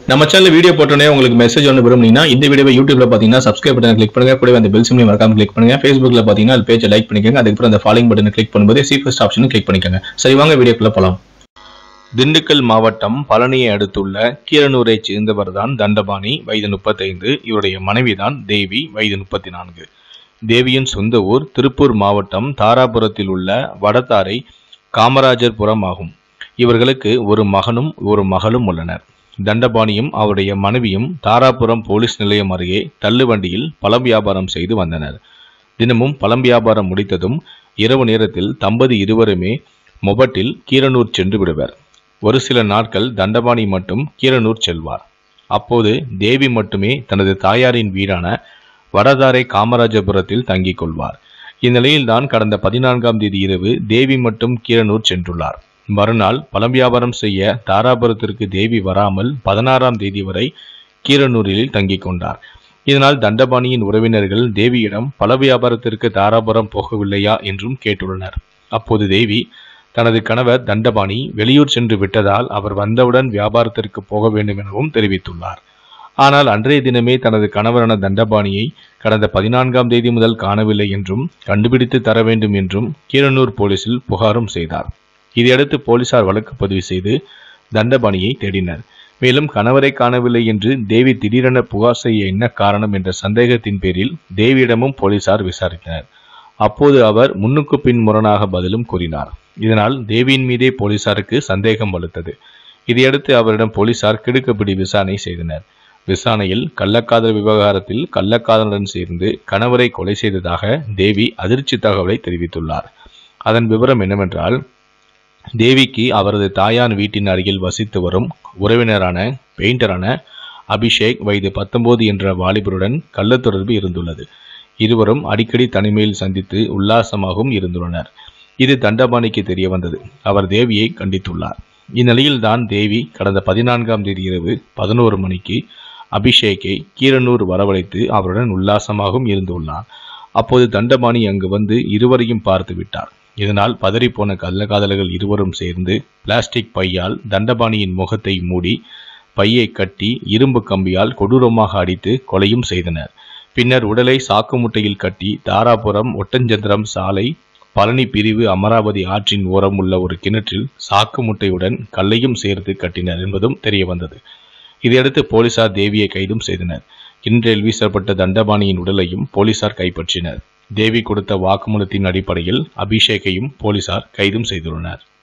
நம்ம channel video போட்டோன்னே உங்களுக்கு மெசேஜ் ஒன்று விரும்புனீங்கன்னா இந்த வீடியோவை யூடியூப்ல பார்த்தீங்கன்னா சப்ஸ்கிரைப் பட்டன் கிளிக் பண்ணுங்க கூடவே அந்த பெல் சிம்லையும் மறக்காம கிளிக் பண்ணுங்க ஃபேஸ்புக்ல பார்த்தீங்கன்னா அது பேஜை லைக் பண்ணிக்கோங்க அதுக்கப்புறம் அந்த ஃபாலோயிங் பட்டனை கிளிக் பண்ணும்போது சி ஃபர்ஸ்ட் ஆப்ஷனும் கிளிக் பண்ணிக்கோங்க சரி வாங்க வீடியோக்குள்ள போலாம் திண்டுக்கல் மாவட்டம் பழனியை அடுத்துள்ள கீரனூரைச் சேர்ந்தவர் தான் தண்டபாணி வயது முப்பத்தைந்து இவருடைய மனைவிதான் தேவி வயது முப்பத்தி நான்கு தேவியின் சொந்த ஊர் திருப்பூர் மாவட்டம் தாராபுரத்தில் உள்ள வடதாரை காமராஜர்புரம் ஆகும் இவர்களுக்கு ஒரு மகனும் ஒரு மகளும் உள்ளனர் தண்டபாணியும் அவருடைய மனைவியும் தாராபுரம் போலீஸ் நிலையம் அருகே தள்ளுவண்டியில் பழம் வியாபாரம் செய்து வந்தனர் தினமும் பழம் வியாபாரம் முடித்ததும் இரவு நேரத்தில் தம்பதி இருவருமே மொபட்டில் கீரனூர் சென்று விடுவர் ஒரு சில நாட்கள் தண்டபாணி மட்டும் கீரனூர் செல்வார் அப்போது தேவி மட்டுமே தனது தாயாரின் வீடான வடதாரை காமராஜபுரத்தில் தங்கிக் கொள்வார் இந்நிலையில்தான் கடந்த பதினான்காம் தேதி இரவு தேவி மட்டும் கீரனூர் சென்றுள்ளார் மறுநாள் பழம் வியாபாரம் செய்ய தாராபுரத்திற்கு தேவி வராமல் பதினாறாம் தேதி வரை கீரனூரில் தங்கிக் கொண்டார் இதனால் தண்டபாணியின் உறவினர்கள் தேவியிடம் பழ வியாபாரத்திற்கு தாராபுரம் போகவில்லையா என்றும் கேட்டுள்ளனர் அப்போது தேவி தனது கணவர் தண்டபாணி வெளியூர் சென்று விட்டதால் அவர் வந்தவுடன் வியாபாரத்திற்கு போக வேண்டும் எனவும் தெரிவித்துள்ளார் ஆனால் அன்றைய தினமே தனது கணவரான தண்டபாணியை கடந்த பதினான்காம் தேதி முதல் காணவில்லை என்றும் கண்டுபிடித்து தர வேண்டும் என்றும் கீரனூர் போலீசில் புகாரும் செய்தார் இதையடுத்து போலீசார் வழக்கு பதிவு செய்து தண்டபாணியை தேடினர் மேலும் கணவரை காணவில்லை என்று தேவி திடீரென புகார் செய்ய என்ன காரணம் என்ற சந்தேகத்தின் பேரில் தேவியிடமும் போலீசார் விசாரித்தனர் அப்போது அவர் முன்னுக்கு பின் முரணாக பதிலும் கூறினார் இதனால் தேவியின் மீதே போலீசாருக்கு சந்தேகம் வலுத்தது இதையடுத்து அவரிடம் போலீசார் கிடுக்குப்பிடி விசாரணை செய்தனர் விசாரணையில் கள்ளக்காதல் விவகாரத்தில் கள்ளக்காதலுடன் சேர்ந்து கணவரை கொலை செய்ததாக தேவி அதிர்ச்சி தகவலை தெரிவித்துள்ளார் அதன் விவரம் என்னவென்றால் தேவிக்கு அவரது தாயார் வீட்டின் அருகில் வசித்து வரும் உறவினரான பெயிண்டரான அபிஷேக் வயது பத்தொன்பது என்ற வாலிபருடன் கள்ள தொடர்பு இருந்துள்ளது இருவரும் அடிக்கடி தனிமையில் சந்தித்து உல்லாசமாகவும் இருந்துள்ளனர் இது தண்டபாணிக்கு தெரிய வந்தது அவர் தேவியை கண்டித்துள்ளார் இந்நிலையில்தான் தேவி கடந்த பதினான்காம் தேதி இரவு பதினோரு மணிக்கு அபிஷேக்கை கீரனூர் வரவழைத்து அவருடன் உல்லாசமாகவும் இருந்துள்ளார் அப்போது தண்டபாணி அங்கு வந்து இருவரையும் பார்த்து விட்டார் இதனால் பதறிப்போன கள்ளக்காதலர்கள் இருவரும் சேர்ந்து பிளாஸ்டிக் பையால் தண்டபாணியின் முகத்தை மூடி பையை கட்டி இரும்பு கம்பியால் கொடூரமாக அடித்து கொலையும் செய்தனர் பின்னர் உடலை சாக்கு முட்டையில் கட்டி தாராபுரம் ஒட்டஞ்சந்திரம் சாலை பழனி பிரிவு அமராவதி ஆற்றின் ஓரம் உள்ள ஒரு கிணற்றில் சாக்கு முட்டையுடன் கல்லையும் சேர்த்து கட்டினர் என்பதும் தெரிய வந்தது இதையடுத்து போலீசார் தேவியை கைதும் செய்தனர் கிணற்றில் வீசப்பட்ட தண்டபாணியின் உடலையும் போலீசார் கைப்பற்றினர் தேவி கொடுத்த வாக்குமூலத்தின் அடிப்படையில் அபிஷேக்கையும் போலீசார் கைதும் செய்துள்ளனர்